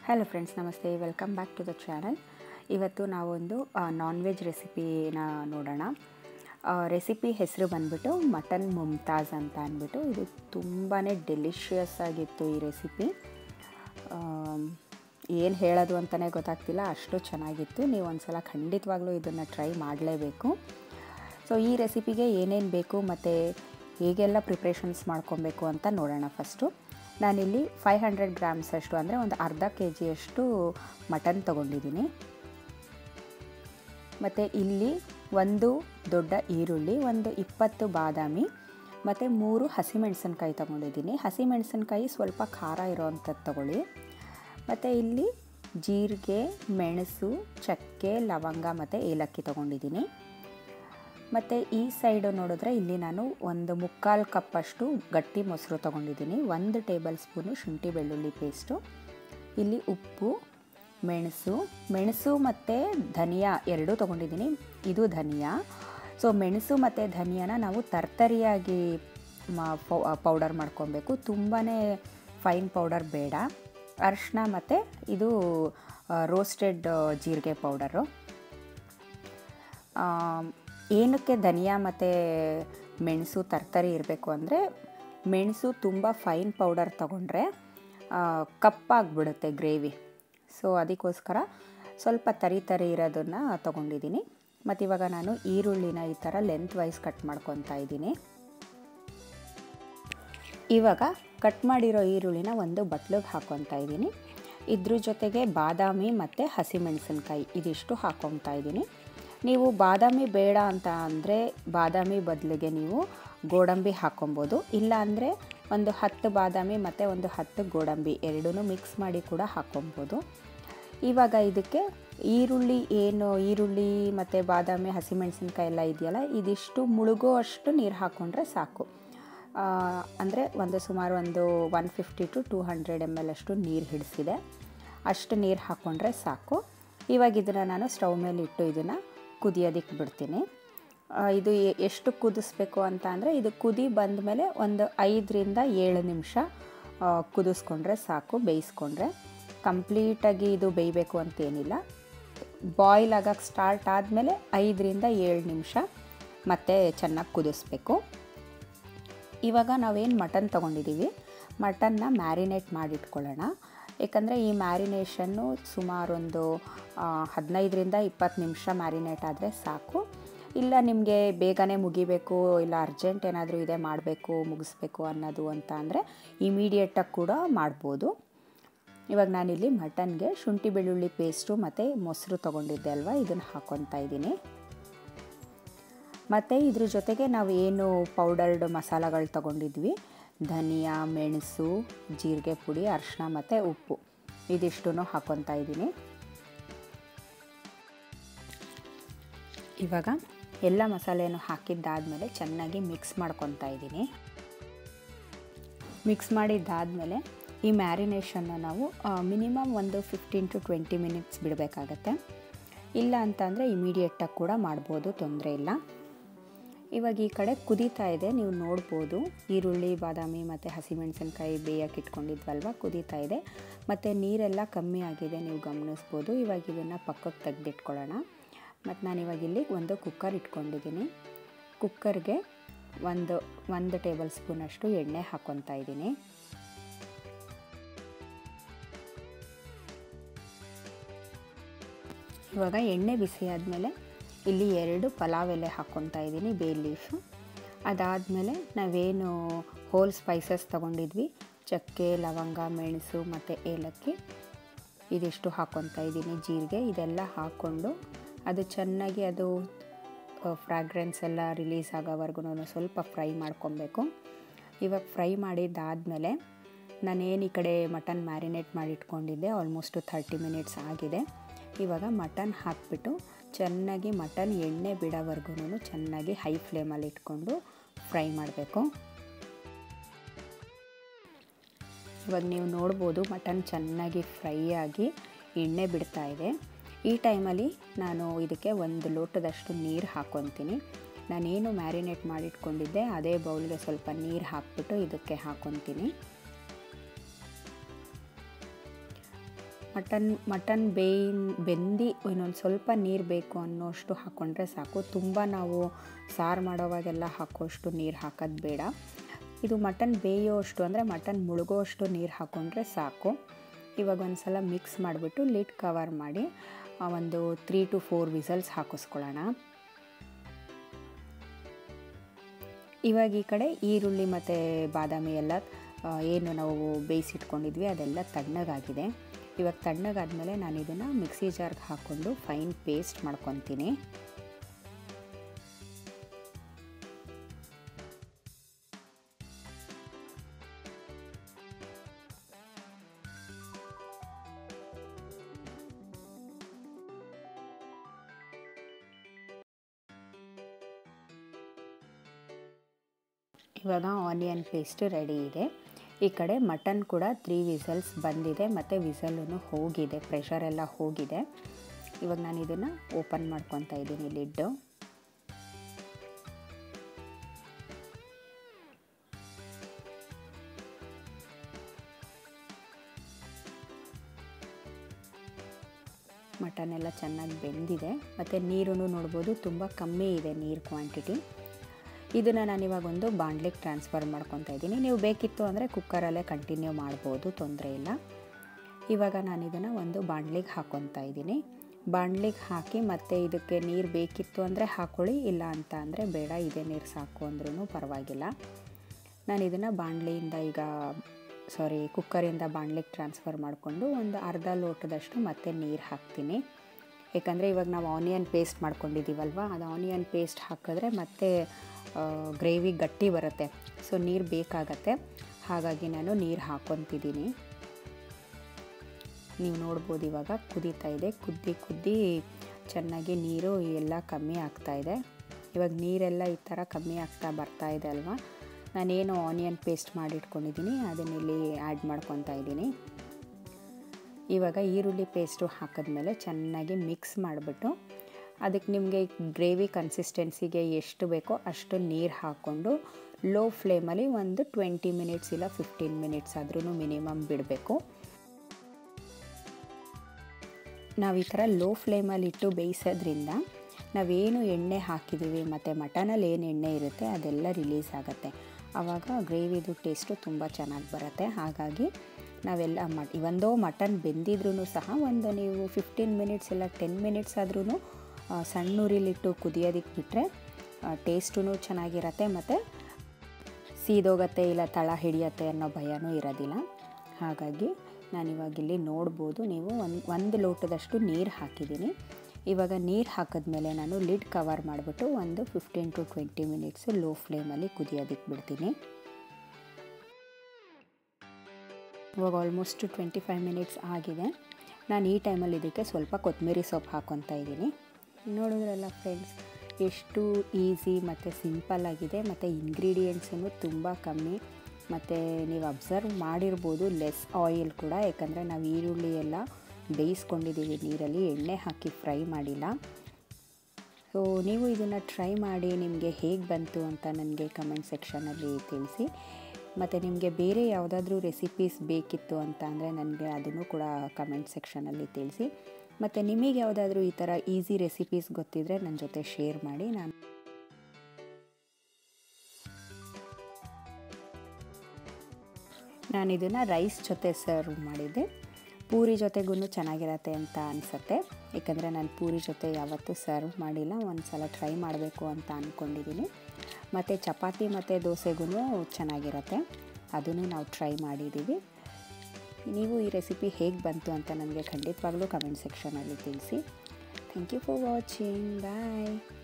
hello friends ನಮಸ್ತೆ welcome back to the channel ಇವತ್ತು ನಾವೊಂದು ನಾನ್ ವೆಜ್ ರೆಸಿಪಿನ ನೋಡೋಣ ರೆಸಿಪಿ ಹೆಸರು ಬಂದ್ಬಿಟ್ಟು ಮಟನ್ ಮುಮ್ತಾಜ್ ಅಂತ ಅಂದ್ಬಿಟ್ಟು ಇದು ತುಂಬಾ ಡೆಲಿಷಿಯಸ್ ಆಗಿತ್ತು ಈ ರೆಸಿಪಿ ಏನು ಹೇಳೋದು ಅಂತಲೇ ಗೊತ್ತಾಗ್ತಿಲ್ಲ ಅಷ್ಟು ಚೆನ್ನಾಗಿತ್ತು ನೀವು ಒಂದ್ಸಲ ಖಂಡಿತವಾಗ್ಲೂ ಇದನ್ನು ಟ್ರೈ ಮಾಡಲೇಬೇಕು ಸೊ ಈ ರೆಸಿಪಿಗೆ ಏನೇನು ಬೇಕು ಮತ್ತು ಹೇಗೆಲ್ಲ ಪ್ರಿಪ್ರೇಷನ್ಸ್ ಮಾಡ್ಕೊಬೇಕು ಅಂತ ನೋಡೋಣ ಫಸ್ಟು ನಾನಿಲ್ಲಿ ಫೈವ್ ಹಂಡ್ರೆಡ್ ಗ್ರಾಮ್ಸ್ ಅಷ್ಟು ಅಂದರೆ ಒಂದು ಅರ್ಧ ಕೆ ಜಿಯಷ್ಟು ಮಟನ್ ತೊಗೊಂಡಿದ್ದೀನಿ ಮತ್ತು ಇಲ್ಲಿ ಒಂದು ದೊಡ್ಡ ಈರುಳ್ಳಿ ಒಂದು ಇಪ್ಪತ್ತು ಬಾದಾಮಿ ಮತ್ತು ಮೂರು ಹಸಿಮೆಣಸಿನ್ಕಾಯಿ ತೊಗೊಂಡಿದ್ದೀನಿ ಹಸಿಮೆಣಸಿನ್ಕಾಯಿ ಸ್ವಲ್ಪ ಖಾರ ಇರೋವಂಥದ್ದು ತೊಗೊಳ್ಳಿ ಮತ್ತು ಇಲ್ಲಿ ಜೀರಿಗೆ ಮೆಣಸು ಚಕ್ಕೆ ಲವಂಗ ಮತ್ತು ಏಲಕ್ಕಿ ತೊಗೊಂಡಿದ್ದೀನಿ ಮತ್ತು ಈ ಸೈಡು ನೋಡಿದ್ರೆ ಇಲ್ಲಿ ನಾನು ಒಂದು ಮುಕ್ಕಾಲು ಕಪ್ಪಷ್ಟು ಗಟ್ಟಿ ಮೊಸರು ತೊಗೊಂಡಿದ್ದೀನಿ ಒಂದು ಟೇಬಲ್ ಸ್ಪೂನು ಶುಂಠಿ ಬೆಳ್ಳುಳ್ಳಿ ಪೇಸ್ಟು ಇಲ್ಲಿ ಉಪ್ಪು ಮೆಣಸು ಮೆಣಸು ಮತ್ತು ಧನಿಯಾ ಎರಡೂ ತೊಗೊಂಡಿದ್ದೀನಿ ಇದು ಧನಿಯಾ ಸೊ ಮೆಣಸು ಮತ್ತು ಧನಿಯಾನ ನಾವು ತರ್ತರಿಯಾಗಿ ಪೌಡರ್ ಮಾಡ್ಕೊಬೇಕು ತುಂಬಾ ಫೈನ್ ಪೌಡರ್ ಬೇಡ ಅರಿಶಿನ ಮತ್ತು ಇದು ರೋಸ್ಟೆಡ್ ಜೀರಿಗೆ ಪೌಡರು ಏನಕ್ಕೆ ಧನಿಯಾ ಮತ್ತು ಮೆಣಸು ತರ್ತರಿ ಇರಬೇಕು ಅಂದರೆ ಮೆಣಸು ತುಂಬ ಫೈನ್ ಪೌಡರ್ ತೊಗೊಂಡ್ರೆ ಕಪ್ಪಾಗಿಬಿಡುತ್ತೆ ಗ್ರೇವಿ ಸೊ ಅದಕ್ಕೋಸ್ಕರ ಸ್ವಲ್ಪ ತರಿ ತರಿ ಇರೋದನ್ನು ತೊಗೊಂಡಿದ್ದೀನಿ ಮತ್ತು ಇವಾಗ ನಾನು ಈರುಳ್ಳಿನ ಈ ಥರ ಲೆಂತ್ ವೈಸ್ ಕಟ್ ಮಾಡ್ಕೊತಾ ಇದ್ದೀನಿ ಇವಾಗ ಕಟ್ ಮಾಡಿರೋ ಈರುಳ್ಳಿನ ಒಂದು ಬಟ್ಲಿಗೆ ಹಾಕ್ಕೊತಾ ಇದ್ದೀನಿ ಇದ್ರ ಜೊತೆಗೆ ಬಾದಾಮಿ ಮತ್ತು ಹಸಿಮೆಣಸಿನ್ಕಾಯಿ ಇದಿಷ್ಟು ಹಾಕ್ಕೊತಾ ಇದ್ದೀನಿ ನೀವು ಬಾದಾಮಿ ಬೇಡ ಅಂತ ಅಂದರೆ ಬಾದಾಮಿ ಬದಲಿಗೆ ನೀವು ಗೋಡಂಬಿ ಹಾಕ್ಕೊಬೋದು ಇಲ್ಲ ಅಂದರೆ ಒಂದು ಹತ್ತು ಬಾದಾಮಿ ಮತ್ತು ಒಂದು ಹತ್ತು ಗೋಡಂಬಿ ಎರಡೂ ಮಿಕ್ಸ್ ಮಾಡಿ ಕೂಡ ಹಾಕ್ಕೊಬೋದು ಇವಾಗ ಇದಕ್ಕೆ ಈರುಳ್ಳಿ ಏನು ಈರುಳ್ಳಿ ಮತ್ತು ಬಾದಾಮಿ ಹಸಿಮೆಣಸಿನ್ಕಾಯಿ ಎಲ್ಲ ಇದೆಯಲ್ಲ ಇದಿಷ್ಟು ಮುಳುಗೋ ಅಷ್ಟು ನೀರು ಹಾಕ್ಕೊಂಡ್ರೆ ಸಾಕು ಅಂದರೆ ಒಂದು ಸುಮಾರು ಒಂದು one fifty to two hundred M L ಅಷ್ಟು ನೀರು ಹಿಡಿಸಿದೆ ಅಷ್ಟು ನೀರು ಹಾಕ್ಕೊಂಡ್ರೆ ಸಾಕು ಇವಾಗ ಇದನ್ನು ನಾನು ಸ್ಟವ್ ಮೇಲೆ ಇಟ್ಟು ಇದನ್ನು ಕುದಿಯೋದಕ್ಕೆ ಬಿಡ್ತೀನಿ ಇದು ಎಷ್ಟು ಕುದಿಸ್ಬೇಕು ಅಂತ ಅಂದರೆ ಇದು ಕುದಿ ಬಂದ ಮೇಲೆ ಒಂದು ಐದರಿಂದ ಏಳು ನಿಮಿಷ ಕುದಿಸ್ಕೊಂಡ್ರೆ ಸಾಕು ಬೇಯಿಸ್ಕೊಂಡ್ರೆ ಕಂಪ್ಲೀಟಾಗಿ ಇದು ಬೇಯಬೇಕು ಅಂತೇನಿಲ್ಲ ಬಾಯ್ಲ್ ಆಗೋಕ್ಕೆ ಸ್ಟಾರ್ಟ್ ಆದಮೇಲೆ ಐದರಿಂದ ಏಳು ನಿಮಿಷ ಮತ್ತೆ ಚೆನ್ನಾಗಿ ಕುದಿಸ್ಬೇಕು ಇವಾಗ ನಾವೇನು ಮಟನ್ ತೊಗೊಂಡಿದ್ದೀವಿ ಮಟನ್ನ ಮ್ಯಾರಿನೇಟ್ ಮಾಡಿಟ್ಕೊಳ್ಳೋಣ ಏಕೆಂದರೆ ಈ ಮ್ಯಾರಿನೇಷನ್ನು ಸುಮಾರೊಂದು ಹದಿನೈದರಿಂದ ಇಪ್ಪತ್ತು ನಿಮಿಷ ಮ್ಯಾರಿನೇಟ್ ಆದರೆ ಸಾಕು ಇಲ್ಲ ನಿಮಗೆ ಬೇಗನೆ ಮುಗಿಬೇಕು ಇಲ್ಲ ಅರ್ಜೆಂಟ್ ಏನಾದರೂ ಇದೆ ಮಾಡಬೇಕು ಮುಗಿಸ್ಬೇಕು ಅನ್ನೋದು ಅಂತ ಅಂದರೆ ಇಮಿಡಿಯೇಟಾಗಿ ಕೂಡ ಮಾಡ್ಬೋದು ಇವಾಗ ನಾನಿಲ್ಲಿ ಮಟನ್ಗೆ ಶುಂಠಿ ಬೆಳ್ಳುಳ್ಳಿ ಪೇಸ್ಟು ಮತ್ತು ಮೊಸರು ತೊಗೊಂಡಿದ್ದೆ ಅಲ್ವಾ ಇದನ್ನು ಹಾಕ್ಕೊತಾ ಇದ್ದೀನಿ ಮತ್ತು ಇದ್ರ ಜೊತೆಗೆ ನಾವು ಏನು ಪೌಡರ್ಡ್ ಮಸಾಲಗಳು ತೊಗೊಂಡಿದ್ವಿ ಧನಿಯಾ ಮೆಣಸು ಜೀರಿಗೆ ಪುಡಿ ಅರಿಶಿನ ಮತ್ತು ಉಪ್ಪು ಇದಿಷ್ಟು ಹಾಕ್ಕೊತಾ ಇದ್ದೀನಿ ಇವಾಗ ಎಲ್ಲ ಮಸಾಲೆಯನ್ನು ಹಾಕಿದ್ದಾದಮೇಲೆ ಚೆನ್ನಾಗಿ ಮಿಕ್ಸ್ ಮಾಡ್ಕೊತಾ ಇದ್ದೀನಿ ಮಿಕ್ಸ್ ಮಾಡಿದ್ದಾದಮೇಲೆ ಈ ಮ್ಯಾರಿನೇಷನ್ನ ನಾವು ಮಿನಿಮಮ್ ಒಂದು ಫಿಫ್ಟೀನ್ ಟು ಟ್ವೆಂಟಿ ಮಿನಿಟ್ಸ್ ಬಿಡಬೇಕಾಗತ್ತೆ ಇಲ್ಲ ಅಂತಂದರೆ ಇಮಿಡಿಯೇಟಾಗಿ ಕೂಡ ಮಾಡ್ಬೋದು ತೊಂದರೆ ಇಲ್ಲ ಇವಾಗ ಈ ಕಡೆ ಕುದೀತಾ ಇದೆ ನೀವು ನೋಡ್ಬೋದು ಈರುಳ್ಳಿ ಬಾದಾಮಿ ಮತ್ತು ಹಸಿಮೆಣಸಿನ್ಕಾಯಿ ಬೇಯಕ್ಕೆ ಇಟ್ಕೊಂಡಿದ್ವಲ್ವ ಕುದೀತಾ ಇದೆ ಮತ್ತು ನೀರೆಲ್ಲ ಕಮ್ಮಿ ಆಗಿದೆ ನೀವು ಗಮನಿಸ್ಬೋದು ಇವಾಗ ಇದನ್ನು ಪಕ್ಕಕ್ಕೆ ತೆಗೆದಿಟ್ಕೊಳ್ಳೋಣ ಮತ್ತು ನಾನು ಇವಾಗ ಇಲ್ಲಿ ಒಂದು ಕುಕ್ಕರ್ ಇಟ್ಕೊಂಡಿದ್ದೀನಿ ಕುಕ್ಕರ್ಗೆ ಒಂದು ಒಂದು ಟೇಬಲ್ ಸ್ಪೂನಷ್ಟು ಎಣ್ಣೆ ಹಾಕ್ಕೊತಾ ಇದ್ದೀನಿ ಇವಾಗ ಎಣ್ಣೆ ಬಿಸಿ ಆದಮೇಲೆ ಇಲ್ಲಿ ಎರಡು ಪಲಾವ್ ಎಲೆ ಹಾಕ್ಕೊತಾ ಇದ್ದೀನಿ ಬೇ ಲೀಫು ಅದಾದಮೇಲೆ ನಾವೇನು ಹೋಲ್ ಸ್ಪೈಸಸ್ ತೊಗೊಂಡಿದ್ವಿ ಚಕ್ಕೆ ಲವಂಗ ಮೆಣಸು ಮತ್ತು ಏಲಕ್ಕಿ ಇದಿಷ್ಟು ಹಾಕ್ಕೊತಾ ಇದ್ದೀನಿ ಜೀರಿಗೆ ಇದೆಲ್ಲ ಹಾಕ್ಕೊಂಡು ಅದು ಚೆನ್ನಾಗಿ ಅದು ಫ್ರಾಗ್ರೆನ್ಸ್ ಎಲ್ಲ ರಿಲೀಸ್ ಆಗೋವರೆಗೂ ಸ್ವಲ್ಪ ಫ್ರೈ ಮಾಡ್ಕೊಬೇಕು ಇವಾಗ ಫ್ರೈ ಮಾಡಿದ್ದಾದಮೇಲೆ ನಾನೇನು ಈ ಕಡೆ ಮಟನ್ ಮ್ಯಾರಿನೇಟ್ ಮಾಡಿ ಇಟ್ಕೊಂಡಿದ್ದೆ ಆಲ್ಮೋಸ್ಟು ಥರ್ಟಿ ಮಿನಿಟ್ಸ್ ಆಗಿದೆ ಇವಾಗ ಮಟನ್ ಹಾಕಿಬಿಟ್ಟು ಚೆನ್ನಾಗಿ ಮಟನ್ ಎಣ್ಣೆ ಬಿಡೋವರೆಗೂ ಚೆನ್ನಾಗಿ ಹೈ ಫ್ಲೇಮಲ್ಲಿ ಇಟ್ಕೊಂಡು ಫ್ರೈ ಮಾಡಬೇಕು ಇವಾಗ ನೀವು ನೋಡ್ಬೋದು ಮಟನ್ ಚೆನ್ನಾಗಿ ಫ್ರೈ ಆಗಿ ಎಣ್ಣೆ ಬಿಡ್ತಾ ಇದೆ ಈ ಟೈಮಲ್ಲಿ ನಾನು ಇದಕ್ಕೆ ಒಂದು ಲೋಟದಷ್ಟು ನೀರು ಹಾಕ್ಕೊತೀನಿ ನಾನೇನು ಮ್ಯಾರಿನೇಟ್ ಮಾಡಿಟ್ಕೊಂಡಿದ್ದೆ ಅದೇ ಬೌಲ್ಗೆ ಸ್ವಲ್ಪ ನೀರು ಹಾಕ್ಬಿಟ್ಟು ಇದಕ್ಕೆ ಹಾಕ್ಕೊತೀನಿ ಮಟನ್ ಮಟನ್ ಬೇಯಿನ್ ಬೆಂದು ಇನ್ನೊಂದು ಸ್ವಲ್ಪ ನೀರು ಬೇಕು ಅನ್ನೋಷ್ಟು ಹಾಕ್ಕೊಂಡ್ರೆ ಸಾಕು ತುಂಬ ನಾವು ಸಾರು ಮಾಡೋವಾಗೆಲ್ಲ ಹಾಕೋಷ್ಟು ನೀರು ಹಾಕೋದು ಬೇಡ ಇದು ಮಟನ್ ಬೇಯೋಷ್ಟು ಅಂದರೆ ಮಟನ್ ಮುಳುಗೋಷ್ಟು ನೀರು ಹಾಕ್ಕೊಂಡ್ರೆ ಸಾಕು ಇವಾಗ ಒಂದು ಸಲ ಮಿಕ್ಸ್ ಮಾಡಿಬಿಟ್ಟು ಲಿಡ್ ಕವರ್ ಮಾಡಿ ಒಂದು ತ್ರೀ ಟು ಫೋರ್ ವಿಸಲ್ಸ್ ಹಾಕಿಸ್ಕೊಳ್ಳೋಣ ಇವಾಗ ಈ ಕಡೆ ಈರುಳ್ಳಿ ಮತ್ತು ಬಾದಾಮಿ ಎಲ್ಲ ಏನು ನಾವು ಬೇಯಿಸಿಟ್ಕೊಂಡಿದ್ವಿ ಅದೆಲ್ಲ ತಣ್ಣಗಾಗಿದೆ ಇವಾಗ ತಣ್ಣಗಾದ್ಮೇಲೆ ನಾನು ಇದನ್ನು ಮಿಕ್ಸಿ ಜಾರ್ಗೆ ಹಾಕ್ಕೊಂಡು ಫೈನ್ ಪೇಸ್ಟ್ ಮಾಡ್ಕೊತೀನಿ ಇವಾಗ ಆನಿಯನ್ ಪೇಸ್ಟ್ ರೆಡಿ ಇದೆ ಈ ಕಡೆ ಮಟನ್ ಕೂಡ ತ್ರೀ ವಿಸಲ್ಸ್ ಬಂದಿದೆ ಮತ್ತು ವಿಸಲೂ ಹೋಗಿದೆ ಪ್ರೆಷರ್ ಎಲ್ಲ ಹೋಗಿದೆ ಇವಾಗ ನಾನು ಇದನ್ನು ಓಪನ್ ಮಾಡ್ಕೊತಾ ಇದ್ದೀನಿ ಲಿಡ್ಡು ಮಟನ್ ಎಲ್ಲ ಚೆನ್ನಾಗಿ ಬೆಂದಿದೆ ಮತ್ತು ನೀರು ನೋಡ್ಬೋದು ತುಂಬ ಕಮ್ಮಿ ಇದೆ ನೀರು ಕ್ವಾಂಟಿಟಿ ಇದನ್ನು ನಾನು ಇವಾಗ ಒಂದು ಬಾಣಲಿಗೆ ಟ್ರಾನ್ಸ್ಫರ್ ಮಾಡ್ಕೊತಾ ಇದ್ದೀನಿ ನೀವು ಬೇಕಿತ್ತು ಅಂದರೆ ಕುಕ್ಕರಲ್ಲೇ ಕಂಟಿನ್ಯೂ ಮಾಡ್ಬೋದು ತೊಂದರೆ ಇಲ್ಲ ಇವಾಗ ನಾನು ಇದನ್ನು ಒಂದು ಬಾಣಲಿಗೆ ಹಾಕ್ಕೊತಾ ಇದ್ದೀನಿ ಬಾಣಲಿಗೆ ಹಾಕಿ ಮತ್ತು ಇದಕ್ಕೆ ನೀರು ಬೇಕಿತ್ತು ಅಂದರೆ ಹಾಕ್ಕೊಳ್ಳಿ ಇಲ್ಲ ಅಂತ ಅಂದರೆ ಬೇಡ ಇದೇ ನೀರು ಸಾಕು ಅಂದ್ರೂ ಪರವಾಗಿಲ್ಲ ನಾನು ಇದನ್ನು ಬಾಣಲಿಯಿಂದ ಈಗ ಸಾರಿ ಕುಕ್ಕರಿಂದ ಬಾಣಲಿಗೆ ಟ್ರಾನ್ಸ್ಫರ್ ಮಾಡಿಕೊಂಡು ಒಂದು ಅರ್ಧ ಲೋಟದಷ್ಟು ಮತ್ತೆ ನೀರು ಹಾಕ್ತೀನಿ ಯಾಕಂದರೆ ಇವಾಗ ನಾವು ಆನಿಯನ್ ಪೇಸ್ಟ್ ಮಾಡ್ಕೊಂಡಿದ್ದೀವಲ್ವ ಅದು ಆನಿಯನ್ ಪೇಸ್ಟ್ ಹಾಕಿದ್ರೆ ಮತ್ತೆ ಗ್ರೇವಿ ಗಟ್ಟಿ ಬರುತ್ತೆ ಸೊ ನೀರು ಬೇಕಾಗತ್ತೆ ಹಾಗಾಗಿ ನಾನು ನೀರು ಹಾಕ್ಕೊತಿದ್ದೀನಿ ನೀವು ನೋಡ್ಬೋದು ಇವಾಗ ಕುದೀತಾ ಇದೆ ಕುದ್ದಿ ಕುದ್ದಿ ಚೆನ್ನಾಗಿ ನೀರು ಎಲ್ಲ ಕಮ್ಮಿ ಆಗ್ತಾ ಇದೆ ಇವಾಗ ನೀರೆಲ್ಲ ಈ ಥರ ಕಮ್ಮಿ ಆಗ್ತಾ ಬರ್ತಾ ಇದೆ ಅಲ್ವಾ ನಾನೇನು ಆನಿಯನ್ ಪೇಸ್ಟ್ ಮಾಡಿಟ್ಕೊಂಡಿದ್ದೀನಿ ಅದನ್ನಿಲ್ಲಿ ಆ್ಯಡ್ ಮಾಡ್ಕೊತಾ ಇದ್ದೀನಿ ಇವಾಗ ಈರುಳ್ಳಿ ಪೇಸ್ಟು ಹಾಕಿದ್ಮೇಲೆ ಚೆನ್ನಾಗಿ ಮಿಕ್ಸ್ ಮಾಡಿಬಿಟ್ಟು ಅದಕ್ಕೆ ನಿಮಗೆ ಗ್ರೇವಿ ಕನ್ಸಿಸ್ಟೆನ್ಸಿಗೆ ಎಷ್ಟು ಬೇಕೋ ಅಷ್ಟು ನೀರು ಹಾಕ್ಕೊಂಡು ಲೋ ಫ್ಲೇಮಲ್ಲಿ ಒಂದು ಟ್ವೆಂಟಿ ಮಿನಿಟ್ಸ್ ಇಲ್ಲ ಫಿಫ್ಟೀನ್ ಮಿನಿಟ್ಸ್ ಆದ್ರೂ ಮಿನಿಮಮ್ ಬಿಡಬೇಕು ನಾವು ಈ ಥರ ಲೋ ಫ್ಲೇಮಲ್ಲಿ ಇಟ್ಟು ಬೇಯಿಸೋದ್ರಿಂದ ನಾವೇನು ಎಣ್ಣೆ ಹಾಕಿದ್ದೀವಿ ಮತ್ತು ಮಟನಲ್ಲಿ ಏನು ಎಣ್ಣೆ ಇರುತ್ತೆ ಅದೆಲ್ಲ ರಿಲೀಸ್ ಆಗುತ್ತೆ ಆವಾಗ ಗ್ರೇವಿದು ಟೇಸ್ಟು ತುಂಬ ಚೆನ್ನಾಗಿ ಬರುತ್ತೆ ಹಾಗಾಗಿ ನಾವೆಲ್ಲ ಮಟ್ ಒಂದೋ ಮಟನ್ ಬೆಂದಿದ್ರೂ ಸಹ ಒಂದು ನೀವು ಫಿಫ್ಟೀನ್ ಮಿನಿಟ್ಸ್ ಇಲ್ಲ ಟೆನ್ ಮಿನಿಟ್ಸ್ ಆದ್ರೂ ಸಣ್ಣ ಉರಿಲಿಟ್ಟು ಕುದಿಯೋದಕ್ಕೆ ಬಿಟ್ಟರೆ ಟೇಸ್ಟೂ ಚೆನ್ನಾಗಿರತ್ತೆ ಮತ್ತು ಸೀದೋಗತ್ತೆ ಇಲ್ಲ ತಳ ಹಿಡಿಯತ್ತೆ ಅನ್ನೋ ಭಯನೂ ಇರೋದಿಲ್ಲ ಹಾಗಾಗಿ ನಾನಿವಾಗ ಇಲ್ಲಿ ನೋಡ್ಬೋದು ನೀವು ಒಂದು ಒಂದು ಲೋಟದಷ್ಟು ನೀರು ಹಾಕಿದ್ದೀನಿ ಇವಾಗ ನೀರು ಹಾಕಿದ್ಮೇಲೆ ನಾನು ಲಿಡ್ ಕವರ್ ಮಾಡಿಬಿಟ್ಟು ಒಂದು fifteen to twenty minutes low ಫ್ಲೇಮಲ್ಲಿ ಕುದಿಯೋದಕ್ಕೆ ಬಿಡ್ತೀನಿ ಇವಾಗ ಆಲ್ಮೋಸ್ಟ್ ಟ್ವೆಂಟಿ ಫೈವ್ ಮಿನಿಟ್ಸ್ ಆಗಿದೆ ನಾನು ಈ ಟೈಮಲ್ಲಿ ಇದಕ್ಕೆ ಸ್ವಲ್ಪ ಕೊತ್ತಂಬರಿ ಸೊಪ್ಪು ಹಾಕ್ಕೊತಾ ಇದ್ದೀನಿ ನೋಡಿದ್ರಲ್ಲ ಫ್ರೆಂಡ್ಸ್ ಎಷ್ಟು ಈಸಿ ಮತ್ತು ಸಿಂಪಲ್ ಆಗಿದೆ ಮತ್ತು ಇಂಗ್ರೀಡಿಯೆಂಟ್ಸೂ ತುಂಬ ಕಮ್ಮಿ ಮತ್ತು ನೀವು ಅಬ್ಸರ್ವ್ ಮಾಡಿರ್ಬೋದು ಲೆಸ್ ಆಯಿಲ್ ಕೂಡ ಯಾಕಂದರೆ ನಾವು ಈರುಳ್ಳಿ ಎಲ್ಲ ಬೇಯಿಸ್ಕೊಂಡಿದ್ದೀವಿ ನೀರಲ್ಲಿ ಎಣ್ಣೆ ಹಾಕಿ ಫ್ರೈ ಮಾಡಿಲ್ಲ ಸೊ ನೀವು ಇದನ್ನು ಟ್ರೈ ಮಾಡಿ ನಿಮಗೆ ಹೇಗೆ ಬಂತು ಅಂತ ನನಗೆ ಕಮೆಂಟ್ ಸೆಕ್ಷನಲ್ಲಿ ತಿಳಿಸಿ ಮತ್ತು ನಿಮಗೆ ಬೇರೆ ಯಾವುದಾದ್ರೂ ರೆಸಿಪೀಸ್ ಬೇಕಿತ್ತು ಅಂತ ಅಂದರೆ ನನಗೆ ಅದನ್ನು ಕೂಡ ಕಮೆಂಟ್ ಸೆಕ್ಷನಲ್ಲಿ ತಿಳಿಸಿ ಮತ್ತು ನಿಮಗೆ ಯಾವುದಾದ್ರೂ ಈ ಥರ ಈಸಿ ರೆಸಿಪೀಸ್ ಗೊತ್ತಿದ್ದರೆ ನನ್ನ ಜೊತೆ ಶೇರ್ ಮಾಡಿ ನಾನು ನಾನು ಇದನ್ನು ರೈಸ್ ಜೊತೆ ಸರ್ವ್ ಮಾಡಿದ್ದೆ ಪೂರಿ ಜೊತೆಗೂ ಚೆನ್ನಾಗಿರತ್ತೆ ಅಂತ ಅನಿಸುತ್ತೆ ಏಕೆಂದರೆ ನಾನು ಪೂರಿ ಜೊತೆ ಯಾವತ್ತೂ ಸರ್ವ್ ಮಾಡಿಲ್ಲ ಒಂದು ಸಲ ಟ್ರೈ ಮಾಡಬೇಕು ಅಂತ ಅಂದ್ಕೊಂಡಿದ್ದೀನಿ ಮತ್ತು ಚಪಾತಿ ಮತ್ತು ದೋಸೆಗೂ ಚೆನ್ನಾಗಿರತ್ತೆ ಅದನ್ನು ನಾವು ಟ್ರೈ ಮಾಡಿದ್ದೀವಿ ನೀವು ಈ ರೆಸಿಪಿ ಹೇಗೆ ಬಂತು ಅಂತ ನನಗೆ ಖಂಡಿತವಾಗ್ಲೂ ಕಮೆಂಟ್ ಸೆಕ್ಷನಲ್ಲಿ ತಿಳಿಸಿ thank you for watching bye